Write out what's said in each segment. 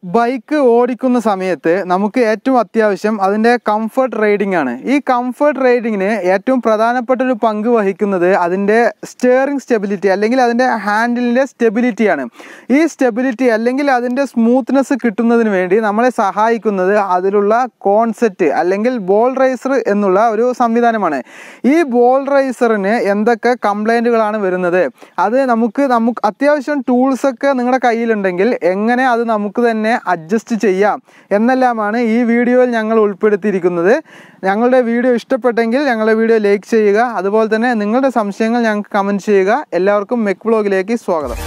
bike ഓടിക്കുന്ന സമയത്ത് നമുക്ക് ഏറ്റവും അത്യാവശ്യം അതിൻ്റെ കംഫർട്ട് റൈഡിംഗ് ആണ് ഈ കംഫർട്ട് റൈഡിങ്ങിന് ഏറ്റവും പ്രധാനപ്പെട്ട ഒരു പങ്ക് വഹിക്കുന്നത് അതിൻ്റെ സ്റ്റിയറിംഗ് സ്റ്റെബിലിറ്റി അല്ലെങ്കിൽ അതിൻ്റെ ഹാൻഡിലിൻ്റെ സ്റ്റെബിലിറ്റിയാണ് ഈ സ്റ്റെബിലിറ്റി അല്ലെങ്കിൽ അതിൻ്റെ സ്മൂത്ത്നെസ് കിട്ടുന്നതിന് വേണ്ടി നമ്മളെ സഹായിക്കുന്നത് അതിലുള്ള കോൺസെപ്റ്റ് അല്ലെങ്കിൽ ബോൾ റൈസർ എന്നുള്ള ഒരു സംവിധാനമാണ് ഈ ബോൾ റൈസറിന് എന്തൊക്കെ കംപ്ലൈൻറ്റുകളാണ് വരുന്നത് അത് നമുക്ക് നമുക്ക് അത്യാവശ്യം ടൂൾസൊക്കെ നിങ്ങളുടെ കയ്യിലുണ്ടെങ്കിൽ എങ്ങനെ അത് നമുക്ക് തന്നെ അഡ്ജസ്റ്റ് ചെയ്യാം എന്നെല്ലാമാണ് ഈ വീഡിയോയിൽ ഞങ്ങൾ ഉൾപ്പെടുത്തിയിരിക്കുന്നത് ഞങ്ങളുടെ വീഡിയോ ഇഷ്ടപ്പെട്ടെങ്കിൽ ഞങ്ങളുടെ വീഡിയോ ലൈക്ക് ചെയ്യുക അതുപോലെ തന്നെ നിങ്ങളുടെ സംശയങ്ങൾ ഞങ്ങൾക്ക് കമൻറ്റ് ചെയ്യുക എല്ലാവർക്കും മെക് ബ്ലോഗിലേക്ക് സ്വാഗതം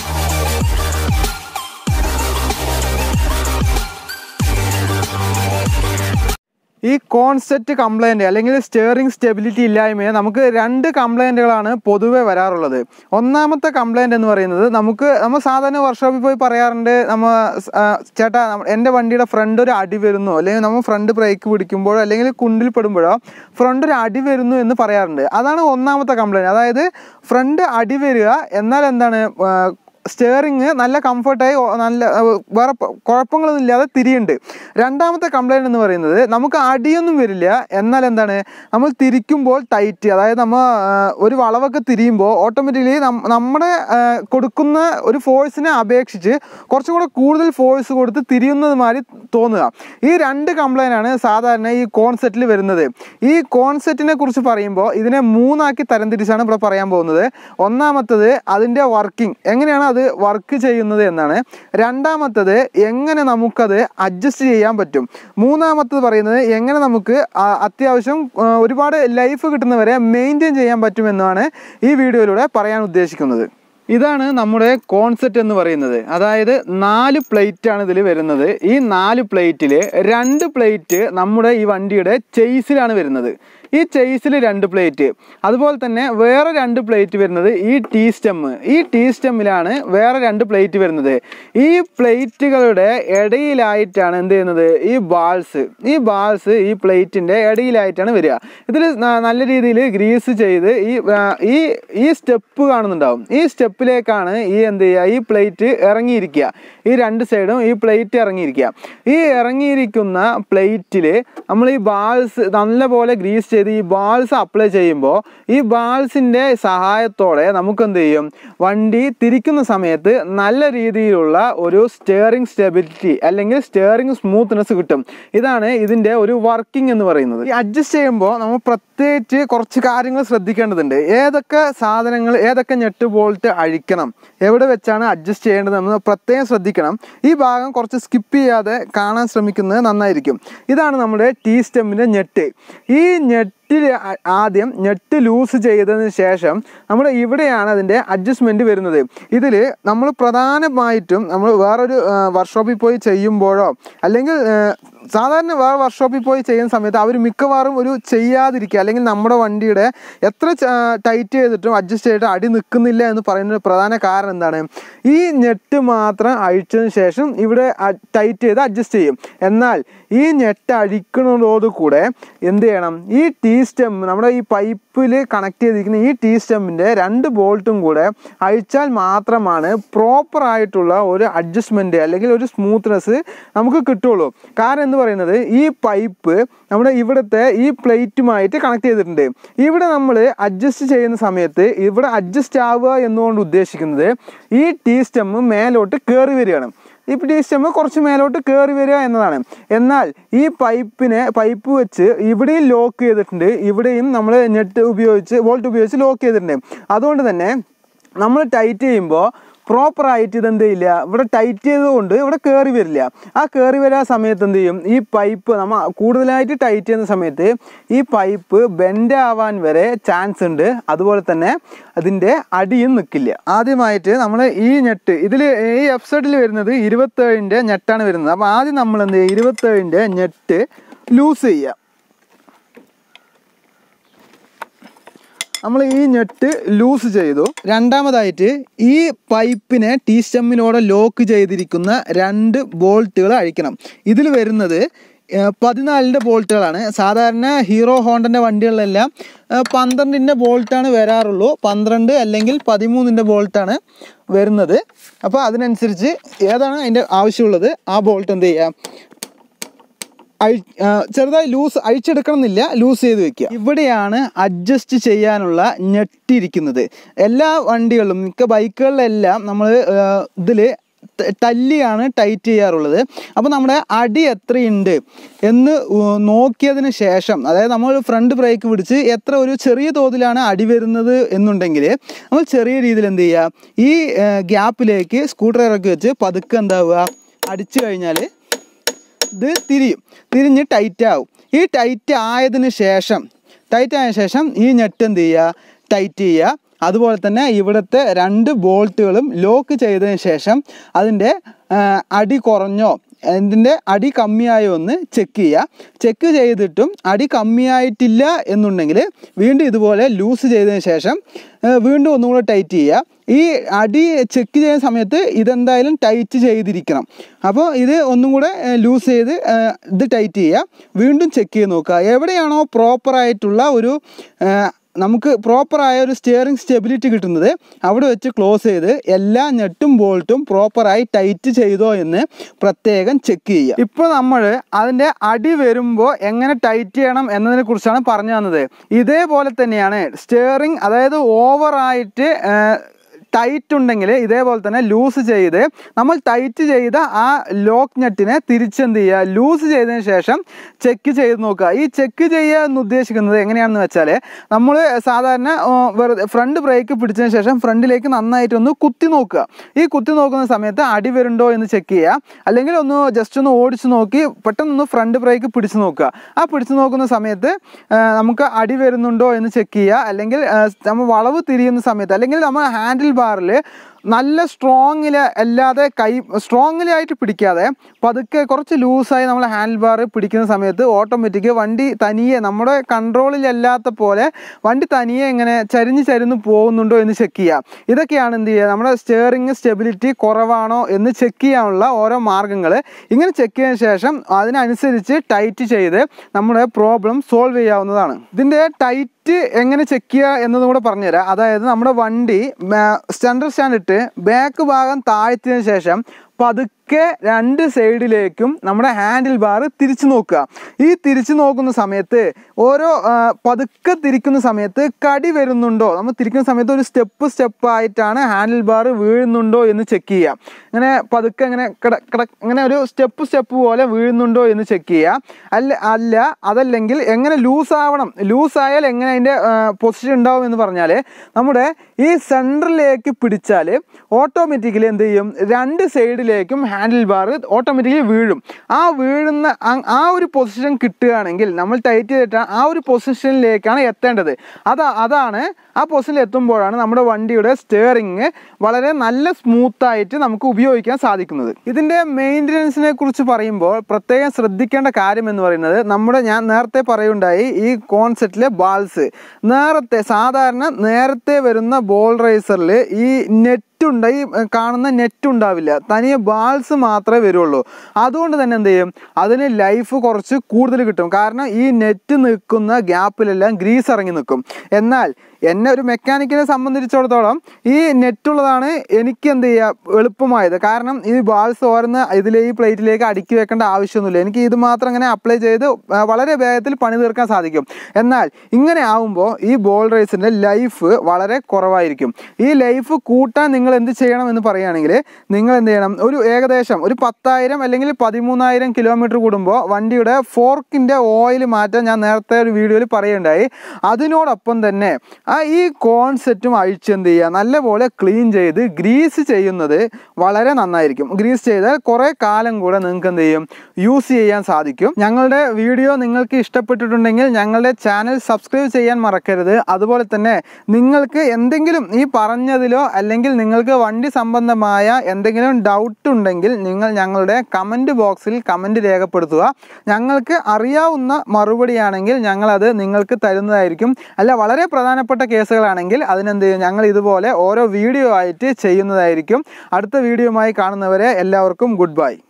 ഈ കോൺസെപ്റ്റ് കംപ്ലൈൻറ്റ് അല്ലെങ്കിൽ സ്റ്റിയറിംഗ് സ്റ്റെബിലിറ്റി ഇല്ലായ്മയെ നമുക്ക് രണ്ട് കംപ്ലൈൻറ്റുകളാണ് പൊതുവെ വരാറുള്ളത് ഒന്നാമത്തെ കംപ്ലൈൻറ്റ് എന്ന് പറയുന്നത് നമുക്ക് നമ്മൾ സാധാരണ വർക്ക്ഷോപ്പിൽ പോയി പറയാറുണ്ട് നമ്മൾ ചേട്ടാ നമ്മ- എൻ്റെ വണ്ടിയുടെ ഫ്രണ്ട് ഒരു അടി വരുന്നു അല്ലെങ്കിൽ നമ്മൾ ഫ്രണ്ട് ബ്രേക്ക് പിടിക്കുമ്പോഴോ അല്ലെങ്കിൽ കുണ്ടിൽ പെടുമ്പോഴോ ഫ്രണ്ട് ഒരു അടി വരുന്നു എന്ന് പറയാറുണ്ട് അതാണ് ഒന്നാമത്തെ കംപ്ലൈൻറ്റ് അതായത് ഫ്രണ്ട് അടി വരിക എന്നാൽ എന്താണ് ആ, സ്റ്റിയറിങ് നല്ല കംഫർട്ടായി ഓ- നല്ല ഏർ, വേറെ പ- കുഴപ്പങ്ങളൊന്നും ഇല്ലാതെ തിരിയുണ്ട് രണ്ടാമത്തെ കംപ്ലൈൻറ്റ് എന്ന് പറയുന്നത് നമുക്ക് അടിയൊന്നും വരില്ല എന്നാൽ എന്താണ് നമ്മൾ തിരിക്കുമ്പോൾ ടൈറ്റ് അതായത് നമ്മൾ ഏർ, ഒരു വളവൊക്കെ തിരിയുമ്പോൾ ഓട്ടോമാറ്റിക്കലി നമ്മുടെ ഏർ, കൊടുക്കുന്ന ഒരു ഫോഴ്സിനെ അപേക്ഷിച്ച് കുറച്ചും കൂടെ കൂടുതൽ ഫോഴ്സ് കൊടുത്ത് തിരിയുന്നത് മാതിരി തോന്നുക ഈ രണ്ട് കംപ്ലൈൻ്റ് ആണ് സാധാരണ ഈ കോൺസെപ്റ്റിൽ വരുന്നത് ഈ കോൺസെപ്റ്റിനെ കുറിച്ച് പറയുമ്പോൾ ഇതിനെ മൂന്നാക്കി തരംതിരിച്ചാണ് ഇവിടെ പറയാൻ പോകുന്നത് ഒന്നാമത്തത് അതിൻ്റെ വർക്കിംഗ് എങ്ങനെയാണ് അത് വർക്ക് ചെയ്യുന്നത് എന്നാണ് രണ്ടാമത്തത് എങ്ങനെ നമുക്കത് അഡ്ജസ്റ്റ് ചെയ്യാൻ പറ്റും മൂന്നാമത്തത് പറയുന്നത് എങ്ങനെ നമുക്ക് ആ- അത്യാവശ്യം ആ, ഒരുപാട് ലൈഫ് കിട്ടുന്നവരെ മെയിൻറ്റെയിൻ ചെയ്യാൻ പറ്റുമെന്നാണ് ഈ വീഡിയോയിലൂടെ പറയാൻ ഉദ്ദേശിക്കുന്നത് ഇതാണ് നമ്മുടെ കോൺസെപ്റ്റ് എന്ന് പറയുന്നത് അതായത് നാല് പ്ലേറ്റ് ആണ് ഇതിൽ വരുന്നത് ഈ നാല് പ്ലേറ്റിൽ രണ്ട് പ്ലേറ്റ് നമ്മുടെ ഈ വണ്ടിയുടെ ചെയ്സിലാണ് വരുന്നത് ഈ ചെയ്സിൽ രണ്ട് പ്ലേറ്റ് അതുപോലെ തന്നെ വേറെ രണ്ട് പ്ലേറ്റ് വരുന്നത് ഈ ടീ സ്റ്റെമ്മ് ഈ ടീ സ്റ്റെമ്മിലാണ് വേറെ രണ്ട് പ്ലേറ്റ് വരുന്നത് ഈ പ്ലേറ്റുകളുടെ ഇടയിലായിട്ടാണ് എന്ത് ചെയ്യുന്നത് ഈ ബാൾസ് ഈ ബാൾസ് ഈ പ്ലേറ്റിൻ്റെ ഇടയിലായിട്ടാണ് വരിക ഇതിൽ നല്ല രീതിയിൽ ഗ്രീസ് ചെയ്ത് ഈ ആ, ഈ ഈ സ്റ്റെപ്പ് കാണുന്നുണ്ടാവും ഈ സ്റ്റെപ്പിലേക്കാണ് ഈ എന്ത് ചെയ്യുക ഈ പ്ലേറ്റ് ഇറങ്ങിയിരിക്കുക ഈ രണ്ട് സൈഡും ഈ പ്ലേറ്റ് ഇറങ്ങിയിരിക്കുക ഈ ഇറങ്ങിയിരിക്കുന്ന പ്ലേറ്റിൽ നമ്മൾ ഈ ബാൾസ് നല്ലപോലെ ഗ്രീസ് ചെയ്ത് ഈ ബാൾസ് അപ്ലൈ ചെയ്യുമ്പോൾ ഈ ബാൾസിൻ്റെ സഹായത്തോടെ നമുക്ക് എന്ത് ചെയ്യും വണ്ടി തിരിക്കുന്ന സമയത്ത് നല്ല രീതിയിലുള്ള ഒരു സ്റ്റിയറിംഗ് സ്റ്റെബിലിറ്റി അല്ലെങ്കിൽ സ്റ്റിയറിംഗ് സ്മൂത്ത്നെസ് കിട്ടും ഇതാണ് ഇതിൻ്റെ ഒരു വർക്കിംഗ് എന്ന് പറയുന്നത് ഈ അഡ്ജസ്റ്റ് ചെയ്യുമ്പോൾ നമ്മൾ പ്രത്യേകിച്ച് കുറച്ച് കാര്യങ്ങൾ ശ്രദ്ധിക്കേണ്ടതുണ്ട് ഏതൊക്കെ സാധനങ്ങൾ ഏതൊക്കെ ഞെട്ട് ബോൾട്ട് അഴിക്കണം എവിടെ വെച്ചാണ് അഡ്ജസ്റ്റ് ചെയ്യേണ്ടതെന്ന് പ്രത്യേകം ശ്രദ്ധിക്കണം ഈ ഭാഗം കുറച്ച് സ്കിപ്പ് ചെയ്യാതെ കാണാൻ ശ്രമിക്കുന്നത് നന്നായിരിക്കും ഇതാണ് നമ്മുടെ ടീ സ്റ്റെമ്മിൻ്റെ ഞെട്ട് ഈ ഞെട്ടിൽ ആദ്യം ഞെട്ട് ലൂസ് ചെയ്തതിന് ശേഷം നമ്മൾ ഇവിടെയാണ് അതിൻ്റെ അഡ്ജസ്റ്റ്മെൻറ്റ് വരുന്നത് ഇതിൽ നമ്മൾ പ്രധാനമായിട്ടും നമ്മൾ വേറൊരു വർക്ക്ഷോപ്പിൽ പോയി ചെയ്യുമ്പോഴോ അല്ലെങ്കിൽ ആ, സാധാരണ വേറെ വർക്ക്ഷോപ്പിൽ പോയി ചെയ്യുന്ന സമയത്ത് അവർ മിക്കവാറും ഒരു ചെയ്യാതിരിക്കുക അല്ലെങ്കിൽ നമ്മുടെ വണ്ടിയുടെ എത്ര ടൈറ്റ് ചെയ്തിട്ടും അഡ്ജസ്റ്റ് ചെയ്തിട്ട് അടി നിൽക്കുന്നില്ല എന്ന് പറയുന്ന ഒരു പ്രധാന കാരണം എന്താണ് ഈ ഞെട്ട് മാത്രം അഴിച്ചതിന് ശേഷം ഇവിടെ ടൈറ്റ് ചെയ്ത് അഡ്ജസ്റ്റ് ചെയ്യും എന്നാൽ ഈ ഞെട്ട് അഴിക്കുന്നതോടുകൂടെ എന്ത് ചെയ്യണം ഈ ടീ സ്റ്റെം നമ്മുടെ ഈ പൈപ്പിൽ കണക്ട് ചെയ്തിരിക്കുന്ന ഈ ടീ സ്റ്റെമ്മിൻ്റെ രണ്ട് ബോൾട്ടും കൂടെ അഴിച്ചാൽ മാത്രമാണ് പ്രോപ്പർ ആയിട്ടുള്ള ഒരു അഡ്ജസ്റ്റ്മെൻറ്റ് അല്ലെങ്കിൽ ഒരു സ്മൂത്ത്നെസ് നമുക്ക് കിട്ടുള്ളൂ കാരണം എന്ന് പറയുന്നത് ഈ പൈപ്പ് നമ്മുടെ ഇവിടുത്തെ ഈ പ്ലേറ്റുമായിട്ട് കണക്ട് ചെയ്തിട്ടുണ്ട് ഇവിടെ നമ്മൾ അഡ്ജസ്റ്റ് ചെയ്യുന്ന സമയത്ത് ഇവിടെ അഡ്ജസ്റ്റ് ആവുക എന്നുകൊണ്ട് ഉദ്ദേശിക്കുന്നത് ഈ ടീ സ്റ്റെമ്മ് മേലോട്ട് കയറി വരികയാണ് ഈ ടീ സ്റ്റെമ്മ് കുറച്ച് മേലോട്ട് കയറി വരിക എന്നതാണ് എന്നാൽ ഈ പൈപ്പിനെ പൈപ്പ് വെച്ച് ഇവിടെയും ലോക്ക് ചെയ്തിട്ടുണ്ട് ഇവിടെയും നമ്മൾ നെറ്റ് ഉപയോഗിച്ച് വോൾട്ട് ഉപയോഗിച്ച് ലോക്ക് ചെയ്തിട്ടുണ്ട് അതുകൊണ്ട് തന്നെ നമ്മൾ ടൈറ്റ് ചെയ്യുമ്പോൾ പ്രോപ്പറായിട്ട് ഇതെന്ത് ചെയ്യില്ല ഇവിടെ ടൈറ്റ് ചെയ്തുകൊണ്ട് ഇവിടെ കയറി വരില്ല ആ കയറി വരാ സമയത്ത് എന്ത് ചെയ്യും ഈ പൈപ്പ് നമ്മൾ കൂടുതലായിട്ട് ടൈറ്റ് ചെയ്യുന്ന സമയത്ത് ഈ പൈപ്പ് ബെൻഡ് ആവാൻ വരെ ചാൻസ് ഉണ്ട് അതുപോലെ തന്നെ അതിൻ്റെ അടിയും നിൽക്കില്ല ആദ്യമായിട്ട് നമ്മൾ ഈ ഞെട്ട് ഇതിൽ ഈ എഫ് സൈഡിൽ വരുന്നത് ഇരുപത്തേഴിൻ്റെ ഞെട്ടാണ് വരുന്നത് അപ്പോൾ ആദ്യം നമ്മൾ എന്ത് ചെയ്യുക ഇരുപത്തേഴിൻ്റെ ഞെട്ട് ലൂസ് ചെയ്യുക നമ്മൾ ഈ ഞെട്ട് ലൂസ് ചെയ്തു രണ്ടാമതായിട്ട് ഈ പൈപ്പിനെ ടീ സ്റ്റെമ്മിനോടെ ലോക്ക് ചെയ്തിരിക്കുന്ന രണ്ട് ബോൾട്ടുകൾ അഴിക്കണം ഇതിൽ വരുന്നത് ഏഹ്, പതിനാലിൻ്റെ ബോൾട്ടുകളാണ് സാധാരണ ഹീറോ ഹോണ്ടൻ്റെ വണ്ടികളിലെല്ലാം ഏഹ്, പന്ത്രണ്ടിൻ്റെ ബോൾട്ടാണ് വരാറുള്ളൂ പന്ത്രണ്ട് അല്ലെങ്കിൽ പതിമൂന്നിൻ്റെ ബോൾട്ടാണ് വരുന്നത് അപ്പോൾ അതിനനുസരിച്ച് ഏതാണ് അതിൻ്റെ ആവശ്യമുള്ളത് ആ ബോൾട്ട് എന്ത് ചെയ്യുക അഴി ആ, ചെറുതായി ലൂസ് അഴിച്ചെടുക്കണം എന്നില്ല ലൂസ് ചെയ്ത് വെക്കുക ഇവിടെയാണ് അഡ്ജസ്റ്റ് ചെയ്യാനുള്ള ഞെട്ടിരിക്കുന്നത് എല്ലാ വണ്ടികളിലും മിക്ക ബൈക്കുകളിലെല്ലാം നമ്മൾ ഇതിൽ ടല്ലിയാണ് ടൈറ്റ് ചെയ്യാറുള്ളത് അപ്പോൾ നമ്മുടെ അടി എത്രയുണ്ട് എന്ന് ഉ- നോക്കിയതിന് ശേഷം അതായത് നമ്മൾ ഫ്രണ്ട് ബ്രേക്ക് പിടിച്ച് എത്ര ഒരു ചെറിയ തോതിലാണ് അടി വരുന്നത് എന്നുണ്ടെങ്കിൽ നമ്മൾ ചെറിയ രീതിയിൽ എന്ത് ചെയ്യുക ഈ ഗ്യാപ്പിലേക്ക് സ്ക്രൂ ഡ്രൈവറൊക്കെ വെച്ച് പതുക്കെ എന്താവുക അടിച്ചു കഴിഞ്ഞാൽ ഇത് തിരിയും തിരിഞ്ഞ് ടൈറ്റ് ആവും ഈ ടൈറ്റ് ആയതിന് ശേഷം ടൈറ്റ് ആയ ശേഷം ഈ ഞെട്ട് എന്ത് ചെയ്യുക ടൈറ്റ് ചെയ്യുക അതുപോലെ തന്നെ ഇവിടുത്തെ രണ്ട് ബോൾട്ടുകളും ലോക്ക് ചെയ്തതിന് ശേഷം അതിൻ്റെ ആ, അടി കുറഞ്ഞോ ഇതിൻ്റെ അടി കമ്മിയായോ എന്ന് ചെക്ക് ചെയ്യുക ചെക്ക് ചെയ്തിട്ടും അടി കമ്മിയായിട്ടില്ല എന്നുണ്ടെങ്കിൽ വീണ്ടും ഇതുപോലെ ലൂസ് ചെയ്തതിന് ശേഷം ആ, വീണ്ടും ഒന്നും കൂടെ ടൈറ്റ് ചെയ്യുക ഈ അടി ചെക്ക് ചെയ്യുന്ന സമയത്ത് ഇതെന്തായാലും ടൈറ്റ് ചെയ്തിരിക്കണം അപ്പോൾ ഇത് ഒന്നും കൂടെ ലൂസ് ചെയ്ത് ആ, ഇത് ടൈറ്റ് ചെയ്യുക വീണ്ടും ചെക്ക് ചെയ്ത് നോക്കുക എവിടെയാണോ പ്രോപ്പറായിട്ടുള്ള ഒരു ആ, നമുക്ക് പ്രോപ്പറായ ഒരു സ്റ്റിയറിംഗ് സ്റ്റെബിലിറ്റി കിട്ടുന്നത് അവിടെ വെച്ച് ക്ലോസ് ചെയ്ത് എല്ലാ ഞെട്ടും ബോൾട്ടും പ്രോപ്പറായി ടൈറ്റ് ചെയ്തോ എന്ന് പ്രത്യേകം ചെക്ക് ചെയ്യുക ഇപ്പോൾ നമ്മൾ അതിൻ്റെ അടി വരുമ്പോൾ എങ്ങനെ ടൈറ്റ് ചെയ്യണം എന്നതിനെ കുറിച്ചാണ് പറഞ്ഞു തന്നത് ഇതേപോലെ തന്നെയാണ് സ്റ്റിയറിംഗ് അതായത് ഓവറായിട്ട് ടൈറ്റ് ഉണ്ടെങ്കിൽ ഇതേപോലെ തന്നെ ലൂസ് ചെയ്ത് നമ്മൾ ടൈറ്റ് ചെയ്ത ആ ലോക്ക് നെറ്റിനെ തിരിച്ചെന്ത് ചെയ്യുക ലൂസ് ചെയ്തതിന് ശേഷം ചെക്ക് ചെയ്ത് നോക്കുക ഈ ചെക്ക് ചെയ്യുക എന്ന് ഉദ്ദേശിക്കുന്നത് എങ്ങനെയാണെന്ന് വെച്ചാൽ നമ്മൾ സാധാരണ ആ, വെറുതെ ഫ്രണ്ട് ബ്രേക്ക് പിടിച്ചതിന് ശേഷം ഫ്രണ്ടിലേക്ക് നന്നായിട്ടൊന്ന് കുത്തി നോക്കുക ഈ കുത്തി നോക്കുന്ന സമയത്ത് അടി വരുന്നുണ്ടോ എന്ന് ചെക്ക് ചെയ്യുക അല്ലെങ്കിൽ ഒന്ന് ജസ്റ്റ് ഒന്ന് ഓടിച്ച് നോക്കി പെട്ടെന്നൊന്ന് ഫ്രണ്ട് ബ്രേക്ക് പിടിച്ച് നോക്കുക ആ പിടിച്ച് നോക്കുന്ന സമയത്ത് ആ, നമുക്ക് അടി വരുന്നുണ്ടോ എന്ന് ചെക്ക് ചെയ്യുക അല്ലെങ്കിൽ ആ, നമ്മൾ വളവ് തിരിയുന്ന സമയത്ത് അല്ലെങ്കിൽ നമ്മൾ ഹാൻഡിൽ ബാറിൽ നല്ല സ്ട്രോങ്ങിൽ അല്ലാതെ കൈ സ്ട്രോങ്ങിലി ആയിട്ട് പിടിക്കാതെ പതുക്കെ കുറച്ച് ലൂസായി നമ്മൾ ഹാൻഡിൽ ബാർ പിടിക്കുന്ന സമയത്ത് ഓട്ടോമാറ്റിക് വണ്ടി തനിയെ നമ്മുടെ കൺട്രോളിലല്ലാത്ത പോലെ വണ്ടി തനിയെ ഇങ്ങനെ ചരിഞ്ഞ് ചരിഞ്ഞ് പോകുന്നുണ്ടോ എന്ന് ചെക്ക് ചെയ്യുക ഇതൊക്കെയാണ് എന്ത് ചെയ്യുക നമ്മുടെ സ്റ്റിയറിംഗ് സ്റ്റെബിലിറ്റി കുറവാണോ എന്ന് ചെക്ക് ചെയ്യാനുള്ള ഓരോ മാർഗ്ഗങ്ങൾ ഇങ്ങനെ ചെക്ക് ചെയ്തതിന് ശേഷം അതിനനുസരിച്ച് ടൈറ്റ് ചെയ്ത് നമ്മുടെ പ്രോബ്ലം സോൾവ് ചെയ്യാവുന്നതാണ് ഇതിൻ്റെ ടൈറ്റ് എങ്ങനെ ചെക്ക് ചെയ്യുക എന്നതും കൂടെ പറഞ്ഞുതരാം അതായത് നമ്മുടെ വണ്ടി സെൻട്രൽ സ്റ്റാൻഡ് ഇട്ട് ബാക്ക് ഭാഗം താഴ്ത്തിയതിനു ശേഷം പതുക്കെ രണ്ട് സൈഡിലേക്കും നമ്മുടെ ഹാൻഡിൽ ബാർ തിരിച്ചു നോക്കുക ഈ തിരിച്ചു നോക്കുന്ന സമയത്ത് ഓരോ ആ, പതുക്കെ തിരിക്കുന്ന സമയത്ത് കടി വരുന്നുണ്ടോ നമ്മൾ തിരിക്കുന്ന സമയത്ത് ഒരു സ്റ്റെപ്പ് സ്റ്റെപ്പ് ആയിട്ടാണ് ഹാൻഡിൽ ബാർ വീഴുന്നുണ്ടോ എന്ന് ചെക്ക് ചെയ്യുക ഇങ്ങനെ പതുക്കെ ഇങ്ങനെ കിട കിട ഇങ്ങനെ ഒരു സ്റ്റെപ്പ് സ്റ്റെപ്പ് പോലെ വീഴുന്നുണ്ടോ എന്ന് ചെക്ക് ചെയ്യുക അല്ല അല്ല അതല്ലെങ്കിൽ എങ്ങനെ ലൂസ് ആവണം ലൂസ് ആയാൽ എങ്ങനെ അതിൻ്റെ പൊസിഷൻ ഉണ്ടാവും എന്ന് പറഞ്ഞാൽ നമ്മുടെ ഈ സെൻറ്ററിലേക്ക് പിടിച്ചാൽ ഓട്ടോമാറ്റിക്കലി എന്ത് ചെയ്യും രണ്ട് സൈഡിലേക്കും ഹാൻഡിൽ ബാർ ഓട്ടോമാറ്റിക്കലി വീഴും ആ വീഴുന്ന ആ- ആ ഒരു പൊസിഷൻ കിട്ടുകയാണെങ്കിൽ നമ്മൾ ടൈറ്റ് ചെയ്തിട്ട് ആ ഒരു പൊസിഷനിലേക്കാണ് എത്തേണ്ടത് അതാ അതാണ് ആ പൊസിഷനിൽ എത്തുമ്പോഴാണ് നമ്മുടെ വണ്ടിയുടെ സ്റ്റിയറിങ് വളരെ നല്ല സ്മൂത്തായിട്ട് നമുക്ക് ഉപയോഗിക്കാൻ സാധിക്കുന്നത് ഇതിൻ്റെ മെയിൻ്റനൻസിനെ കുറിച്ച് പറയുമ്പോൾ പ്രത്യേകം ശ്രദ്ധിക്കേണ്ട കാര്യം എന്ന് പറയുന്നത് നമ്മുടെ ഞാൻ നേരത്തെ പറയുണ്ടായി ഈ കോൺസെപ്റ്റിലെ ബാൾസ് നേരത്തെ സാധാരണ നേരത്തെ വരുന്ന ബോൾ റേസറിൽ ഈ നെറ്റ് ഉണ്ട് ഈ കാണുന്ന നെറ്റ് ഉണ്ടാവില്ല തനിയെ ബാൾസ് മാത്രമേ വരുള്ളൂ അതുകൊണ്ട് തന്നെ എന്ത് ചെയ്യും അതിന് ലൈഫ് കുറച്ച് കൂടുതൽ കിട്ടും കാരണം ഈ നെറ്റ് നിൽക്കുന്ന ഗ്യാപ്പിലെല്ലാം ഗ്രീസ് ഇറങ്ങി നിൽക്കും എന്നാൽ എന്നെ ഒരു മെക്കാനിക്കിനെ സംബന്ധിച്ചിടത്തോളം ഈ നെറ്റുള്ളതാണ് എനിക്ക് എന്ത് ചെയ്യുക എളുപ്പമായത് കാരണം ഈ ബാൾസ് ഓരോന്ന് ഇതിലെ ഈ പ്ലേറ്റിലേക്ക് അടുക്കി വെക്കേണ്ട ആവശ്യമൊന്നുമില്ല എനിക്ക് ഇത് മാത്രം ഇങ്ങനെ അപ്ലൈ ചെയ്ത് ആ, വളരെ വേഗത്തിൽ പണി തീർക്കാൻ സാധിക്കും എന്നാൽ ഇങ്ങനെ ആവുമ്പോൾ ഈ ബോൾ റേസിൻ്റെ ലൈഫ് വളരെ കുറവായിരിക്കും ഈ ലൈഫ് കൂട്ടാൻ നിങ്ങൾ എന്ത് ചെയ്യണം എന്ന് പറയുകയാണെങ്കിൽ നിങ്ങൾ എന്ത് ചെയ്യണം ഒരു ഏകദേശം ഒരു പത്തായിരം അല്ലെങ്കിൽ പതിമൂന്നായിരം കിലോമീറ്റർ കൂടുമ്പോൾ വണ്ടിയുടെ ഫോർക്കിൻ്റെ ഓയിൽ മാറ്റാൻ ഞാൻ നേരത്തെ ഒരു വീഡിയോയിൽ പറയുണ്ടായി അതിനോടൊപ്പം തന്നെ ആ ഈ കോൺസെറ്റും അഴിച്ച് എന്ത് ചെയ്യുക നല്ലപോലെ ക്ലീൻ ചെയ്ത് ഗ്രീസ് ചെയ്യുന്നത് വളരെ നന്നായിരിക്കും ഗ്രീസ് ചെയ്താൽ കുറേ കാലം കൂടെ നിങ്ങൾക്ക് എന്ത് ചെയ്യും യൂസ് ചെയ്യാൻ സാധിക്കും ഞങ്ങളുടെ വീഡിയോ നിങ്ങൾക്ക് ഇഷ്ടപ്പെട്ടിട്ടുണ്ടെങ്കിൽ ഞങ്ങളുടെ ചാനൽ സബ്സ്ക്രൈബ് ചെയ്യാൻ മറക്കരുത് അതുപോലെ തന്നെ നിങ്ങൾക്ക് എന്തെങ്കിലും ഈ പറഞ്ഞതിലോ അല്ലെങ്കിൽ നിങ്ങൾക്ക് വണ്ടി സംബന്ധമായ എന്തെങ്കിലും ഡൗട്ട് ഉണ്ടെങ്കിൽ നിങ്ങൾ ഞങ്ങളുടെ കമൻറ്റ് ബോക്സിൽ കമൻറ്റ് രേഖപ്പെടുത്തുക ഞങ്ങൾക്ക് അറിയാവുന്ന മറുപടിയാണെങ്കിൽ ഞങ്ങളത് നിങ്ങൾക്ക് തരുന്നതായിരിക്കും അല്ല വളരെ പ്രധാനപ്പെട്ട കേസുകളാണെങ്കിൽ അതിനെന്ത് ചെയ്യും ഞങ്ങൾ ഇതുപോലെ ഓരോ വീഡിയോ ആയിട്ട് ചെയ്യുന്നതായിരിക്കും അടുത്ത വീഡിയോയുമായി കാണുന്നവരെ എല്ലാവർക്കും ഗുഡ് ബൈ